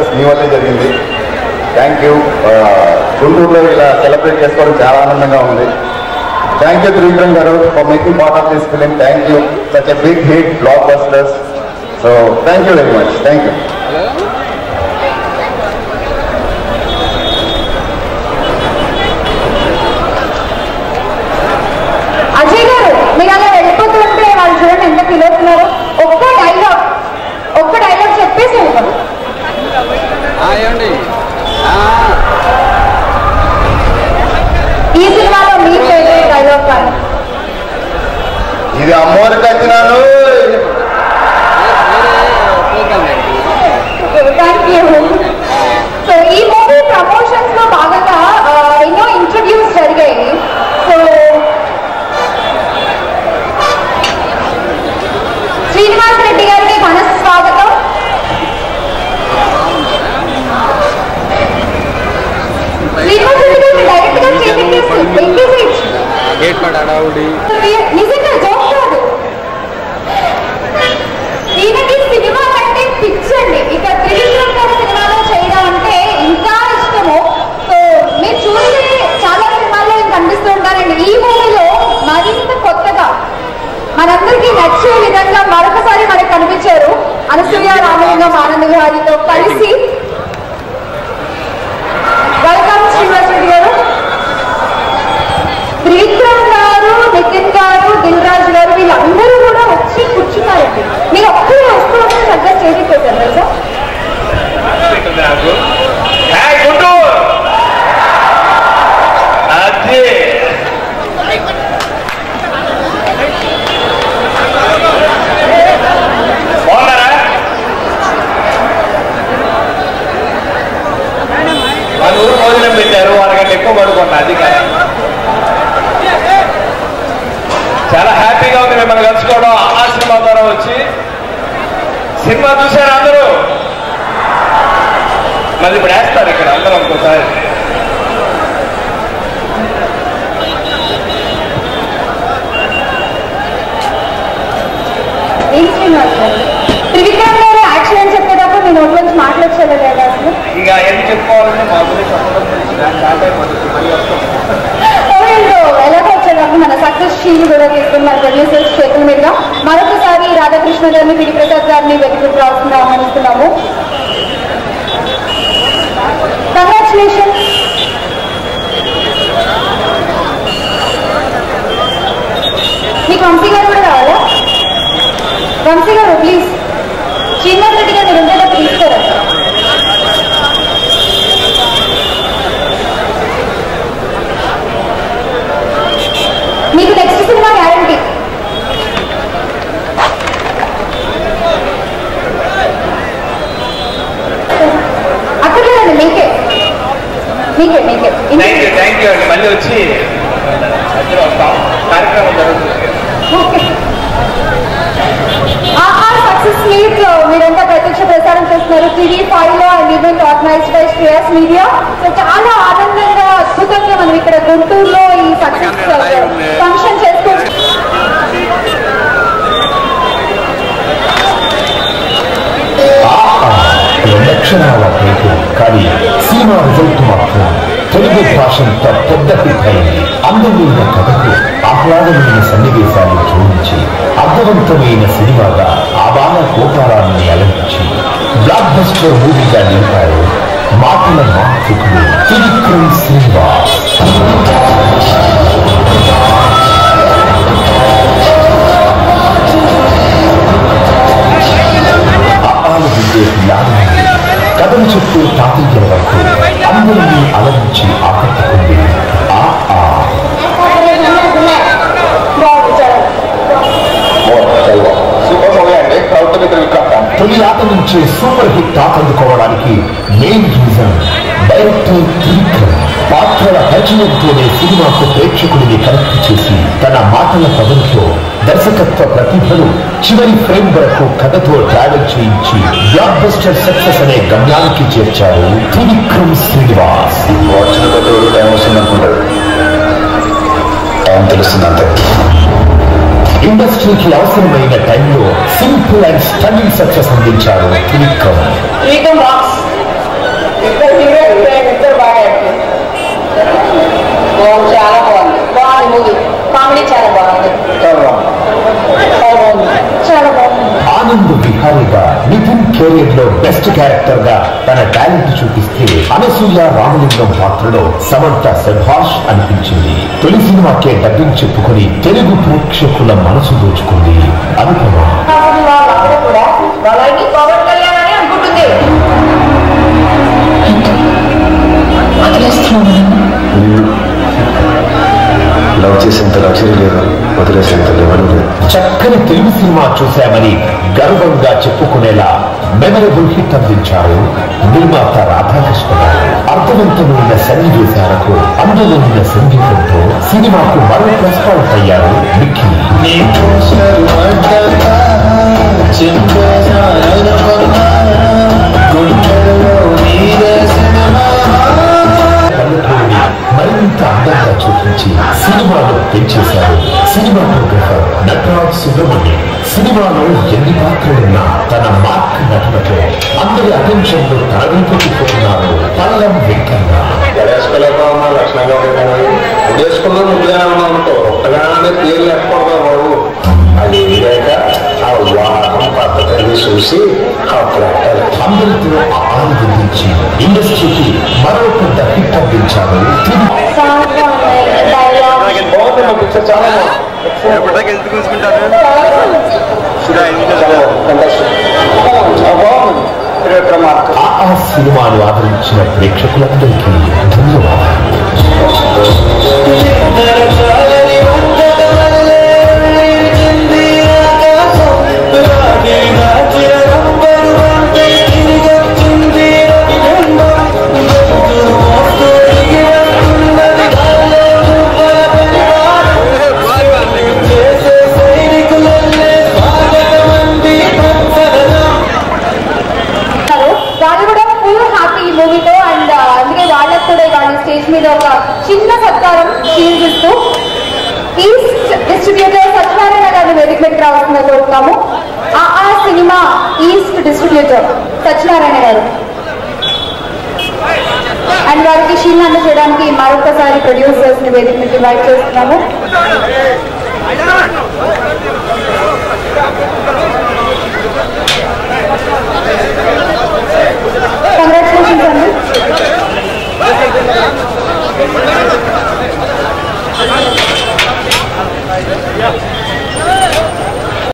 Success మీ వల్లే జరిగింది thank you గుంటూరులో ఇలా సెలబ్రేట్ చేసుకోవడం చాలా ఆనందంగా ఉంది థ్యాంక్ యూ త్రివిక్రమ్ గారు for making part of this film thank you such a big hit blockbusters so thank you very much thank you Ajay గారు మీరు అలా వెళ్ళిపోతుంటే వాళ్ళు చూడండి ఎంత ఫీల్ అవుతున్నారు ఒక్క డైలాగ్ ఒక్క డైలాగ్ చెప్పేసి వెళ్ళిపోండి ఏమండి ఈ సినిమాలో మీ ఫేవరెట్ డైలాగ్ కానీ ఇది అమ్మోరు కట్టినాను థ్యాంక్ యూ సో ఈ మూవీ ప్రమోషన్స్ లో భాగంగా ఆ, ఎన్నో ఇంటర్వ్యూస్ జరిగాయి సో శ్రీనివాస్ రెడ్డి గారికి ఘన స్వాగతం శ్రీనివాస్ రెడ్డి గారికి డైరెక్ట్ గా చేతికేసి ఎక్కేసేయచ్చు గేట్ పడి అడావుడి నిజంగా జోక్ కాదు ఈయనకి సినిమా అంటే పిచ్చండి ఇక త్రివిక్రమ్ గారి సినిమాలో చేయడం అంటే ఇంకా ఇష్టము సో మీరు చూస్తే చాలా సినిమాల్లో ఈయన కనిపిస్తూ ఉంటారండి ఈ మూవీలో మరింత కొత్తగా మనందరికీ నచ్చే విధంగా మరొకసారి మనకు కనిపించారు అనసూయ రామలింగం ఆనంద్ విహారీతో కలిసి వెల్కమ్ శ్రీనివాస్ రెడ్డి గారు త్రివిక్రమ్ గారు నితిన్ గారు దిల్ రాజు గారు వీళ్ళందరూ కూడా వచ్చి కూర్చున్నారండి మీరు ఒక్కరే వస్తూ వస్తే చక్కగా చేసి పెట్టారు తెలుసా మన ఊరు భోజనం పెట్టారు అరగంట ఎక్కువ పడుకున్నా అది కాదు చాలా హ్యాపీగా ఉంది మిమ్మల్ని కలుసుకోవడం ఆ సినిమా ద్వారా వచ్చి సినిమా చూశారు అందరూ మళ్ళీ ఇప్పుడు వేస్తారు ఇక్కడ అందరూ ఇంకోసారి ఏం శ్రీనివాస్ గారు త్రివిక్రమ్ గారు యాక్సిడెంట్ చెప్పేటప్పుడు మీ నోట్ నుంచి మాట్లాడలేదు లేదా అసలు ఇంకా ఎందుకు చెప్పుకోవాలని మా గురించి చెప్పడం గురించి నాకు స్టార్ట్ అయిపోతుంది మళ్ళీ వస్తాం ఓరేంటో ఎలాగో వచ్చేటప్పుడు మన సక్సెస్ షీల్ కూడా తీసుకుని మన ప్రొడ్యూసర్స్ చేతుల మీదుగా మరొకసారి రాధాకృష్ణ గారిని పిడి ప్రసాద్ గారిని వెతుకుని రావాల్సిన ఆహ్వానిస్తున్నాము కంగ్రాచులేషన్ మీకు వంశీ గారు కూడా రావాలా వంశీ గారు ప్లీజ్ శ్రీనివాస్ రెడ్డి గారు మీరు ఉండేటప్పుడు తీసుకోరా మీకు నెక్స్ట్ సినిమా గ్యారంటీ అక్కడ లేదండి మీకే మీకే మీకే థ్యాంక్ యూ థ్యాంక్ యూ అండి మళ్ళీ వచ్చి మధ్యలో వస్తాం కార్యక్రమం జరుగుతుంది ఓకే ఆహా సక్సెస్ మీట్ లో మీరంతా ప్రత్యక్ష ప్రసారం చేస్తున్నారు టీవీ ఫైవ్ లో and event organized by Shreyas media so చాలా ఆనందంగా అద్భుతంగా మనం ఇక్కడ గుంటూరులో ఈ సక్సెస్ ఫంక్షన్ చేసుకుంటున్నాం లక్షణాల పేరు కానీ సినిమా రిజల్ట్ మాత్రం తెలుగు భాషంత పెద్ద హిట్ అయింది అందమైన కథకు ఆహ్లాదమైన సన్నివేశాలు జోడించి అర్థవంతమైన సినిమాగా ఆబాల కోటారాన్ని అలంకరించి బ్లాక్ బస్టర్ మూవీగా నిలిపారు మాటల మాంత్రికుడు త్రివిక్రమ్ శ్రీనివాస్ అప్పాలు వింటే పిల్లాడి కథలు చెప్తూ తాతయ్యల వరకు అందరినీ అలరించి ఆకట్టుకుంది ఆ ఆ సూపర్ మూవీ అండి క్రౌడ్ మీద విక్రమ్ తొలి ఆట నుంచే సూపర్ హిట్ టాక్ అందుకోవడానికి మెయిన్ రీజన్ డైరెక్టర్ త్రివిక్రమ్ పాత్రల పరిచయంతోనే సినిమాకు ప్రేక్షకుడిని కనెక్ట్ చేసి తన మాటల పదంతో దర్శకత్వ ప్రతిభను చివరి ఫ్రేమ్ వరకు కథతో ట్రావెల్ చేయించి బ్లాక్ బస్టర్ సక్సెస్ అనే గమ్యానికి చేర్చారు త్రివిక్రమ్ శ్రీనివాస్ వచ్చిన కొద్ది రోజు టైం వస్తుంది అనుకుంటారు టైం తెలుస్తుంది అంతే ఇండస్ట్రీకి అవసరమైన టైంలో సింపుల్ అండ్ స్టన్నింగ్ సక్సెస్ అందించారు త్రివిక్రమ్ రీటమ్ రాక్స్ తన టాలెంట్ చూపిస్తే అనసూయ రామలింగం పాత్రలో సమంత శభాష్ అనిపించింది తొలి సినిమాకే డబ్బింగ్ చెప్పుకొని తెలుగు ప్రేక్షకుల మనసు దోచుకుంది అనుపమ అసలు వాళ్ళందరూ కూడా వాళ్ళని పవన్ కళ్యాణ్ అని అనుకుంటుంది లవ్ చేసేంత లగ్జరీ లేదు వదిలేసేంత లెవెల్ లేదు చక్కని తెలుగు సినిమా చూశామని గర్వంగా చెప్పుకునేలా మెమరబుల్ హిట్ అందించారు నిర్మాత రాధాకృష్ణ గారు అర్థవంతమైన సన్నివేశాలకు అందమైన సంగీతంతో సినిమాకు మరో ప్లస్ పాయింట్ అయ్యారు మిక్కీ పల్లెటూరిని మరింత అందంగా చూపించి సినిమాలో పెంచేశారు సినిమాటోగ్రఫర్ నటరాజ్ సుబ్రహ్మణ్యం సినిమాలో ఎన్ని పాత్రలున్నా తన మార్క్ నటనతో అందరి అటెన్షన్ లో తన వెంపెట్టుకుంటున్నారు పల్లం వెంకన్న గడేసుకోలేక ఉన్నా లక్షణంగా ఉండేదాన్ని ఉద్దేశంలో ముందుగానే ఉన్నాం అనుకో ఒక్కగానే పేరు లేకపోవడం బాబు అది లేక ఆ వాహనం పద్ధతిని చూసి అప్పుడు అంటారు అందరితో ఆనందించి ఇండస్ట్రీకి మరో పెద్ద హిట్ అందించారు తిరిగి సాంగ్స్ ఉన్నాయి డైలాగ్ బాగుంది మా పిక్చర్ చాలా ఎప్పటిదాకా ఎందుకు చూసుకుంటారు బాగుంది థియేటర్ మార్క్ ఆ ఆ సినిమాను ఆదరించిన ప్రేక్షకులందరికీ ధన్యవాదాలు ఉన్నారు. వాళ్ళు కూడా ఫుల్ హ్యాపీ ఈ మూవీతో అండ్ అందుకే వాళ్ళకు కూడా వాళ్ళ స్టేజ్ మీద ఒక చిన్న సత్కారం షీల్డ్ ఇస్తూ ఈస్ట్ డిస్ట్రిబ్యూటర్ సత్యనారాయణ గారిని వేదిక మీదకి రావాల్సిందిగా కోరుతున్నాము ఆ ఆ సినిమా ఈస్ట్ డిస్ట్రిబ్యూటర్ సత్యనారాయణ గారు అండ్ వారికి షీల్డ్ అందజేయడానికి మరొకసారి ప్రొడ్యూసర్స్ ని వేదిక మీదకి ఇన్వైట్ చేస్తున్నాము కంగ్రాచులేషన్స్ అండి